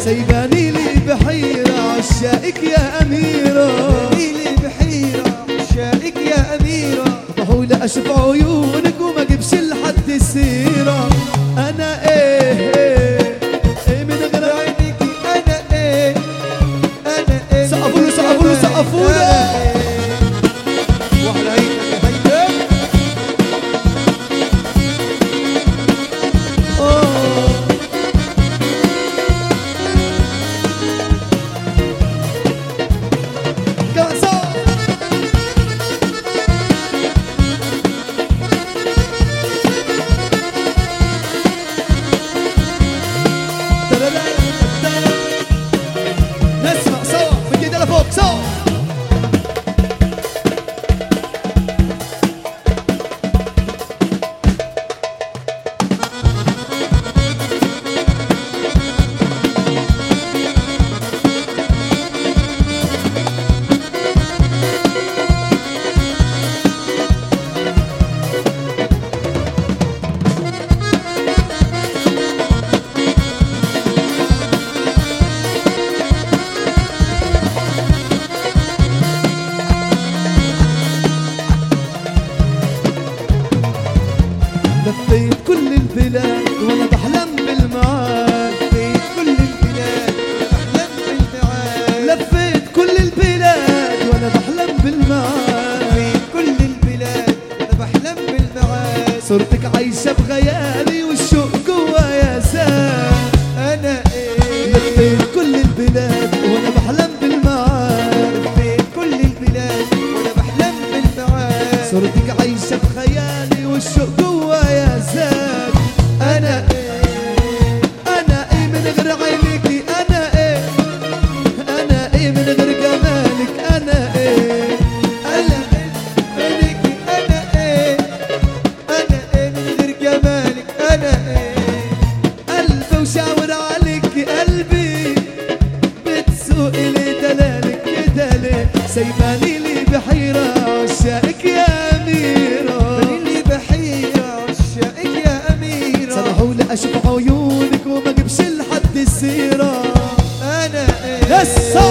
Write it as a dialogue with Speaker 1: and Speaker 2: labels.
Speaker 1: سيباني لي بحيرة عشائك يا أميرة
Speaker 2: ليلي بحيرة عشائك يا أميرة
Speaker 1: بحاول أشوف عيونك وما أجيبش لحد السيرة أنا إيه إيه, إيه من غير عيني
Speaker 2: عينيكي أنا إيه أنا إيه
Speaker 1: سقفوا له، سقفوا له، سقفوا له.
Speaker 2: أنا إيه. وعلى عينك يا هيثم
Speaker 1: آه. كاسة نسمع سوا من ايدينا فوق سوا لفيت كل البلاد وانا بحلم بالمعاد
Speaker 2: في كل البلاد أحلم بالمعاد
Speaker 1: لفيت كل البلاد وانا بحلم بالمعاد
Speaker 2: في كل البلاد أنا بحلم بالمعاد
Speaker 1: صورتك عايشة بخيالي والشوق جوايا ساد
Speaker 2: أنا إيه
Speaker 1: لفيت كل البلاد وانا بحلم بالمعاد
Speaker 2: في كل البلاد وأنا بحلم بالمعاد
Speaker 1: صورتك عايشة بخيالي والشوق جوايا زاد
Speaker 2: أنا إيه
Speaker 1: انا ايه من غير عينيكي انا ايه انا ايه من غير جمالك انا ايه
Speaker 2: أنا إيه مالكي أنا إيه أنا إيه من غير جمالك أنا إيه
Speaker 1: قلبي وشاور عليك قلبي بتسوقي لي دلالك كده ليه سايباني لي بحيرة عشاقك يا أميرة
Speaker 2: اللي بحيرة عشائك يا أميرة
Speaker 1: سامحوا لي أشوف عيونك وما أجيبش لحد السيرة
Speaker 2: أنا إيه
Speaker 1: يسا